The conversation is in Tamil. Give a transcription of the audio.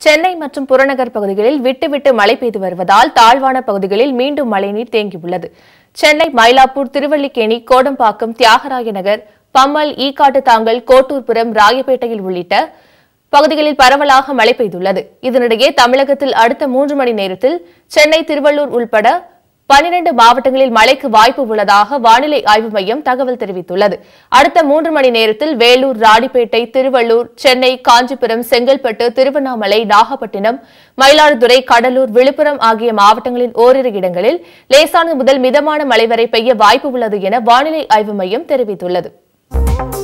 சென்னை மற்றும் புறநகர் பகுதிகளில் விட்டுவிட்டு மழை பெய்து வருவதால் தாழ்வான பகுதிகளில் மீண்டும் மழைநீர் தேங்கியுள்ளது சென்னை மயிலாப்பூர் திருவல்லிக்கேணி கோடம்பாக்கம் தியாகராய நகர் பம்மல் ஈக்காட்டு தாங்கல் கோட்டூர்புரம் ராயப்பேட்டையில் உள்ளிட்ட பகுதிகளில் பரவலாக மழை பெய்துள்ளது இதனிடையே தமிழகத்தில் அடுத்த மூன்று மணி நேரத்தில் சென்னை திருவள்ளூர் உள்பட பனிரண்டு மாவட்டங்களில் மழைக்கு வாய்ப்பு உள்ளதாக வானிலை ஆய்வு மையம் தகவல் தெரிவித்துள்ளது அடுத்த மூன்று மணி நேரத்தில் வேலூர் ராணிப்பேட்டை திருவள்ளூர் சென்னை காஞ்சிபுரம் செங்கல்பட்டு திருவண்ணாமலை நாகப்பட்டினம் மயிலாடுதுறை கடலூர் விழுப்புரம் ஆகிய மாவட்டங்களின் ஓரிரு இடங்களில் லேசானது முதல் மிதமான மழை வரை பெய்ய வாய்ப்பு உள்ளது என வானிலை ஆய்வு மையம் தெரிவித்துள்ளது